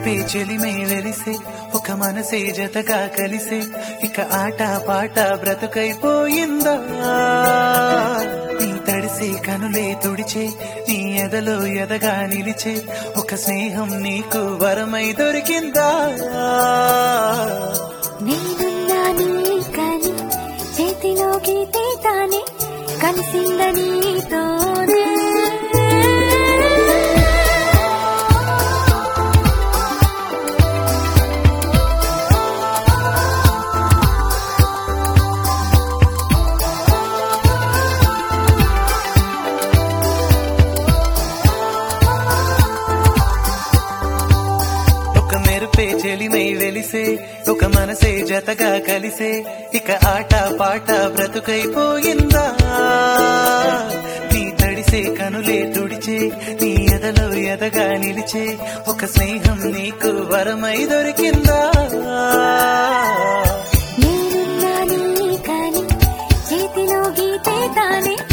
మెరిపే చెలిమై వెలిసే ఒక మనసే జతగా కలిసే ఇక ఆట పాట బ్రతుకైపోయిందా నీ తడిసే కనులే తుడిచే నీ ఎదలో ఎదగా నిలిచే ఒక స్నేహం నీకు వరమై దొరికిందా నేనున్నా నీ కని చేతిలో గీతే తానే కలిసిందని నీతోనే ఒక మెరుపే చెలిమై వెలిసే ఒక మనసే జతగా కలిసే ఇక ఆట పాట బ్రతుకైపోయిందా నీ తడిసే కనులే తుడిచే నీ ఎదలో ఎదగా నిలిచే ఒక స్నేహం నీకు వరమై దొరికిందా నేనున్నా నీ కని చేతిలో గీతే తానే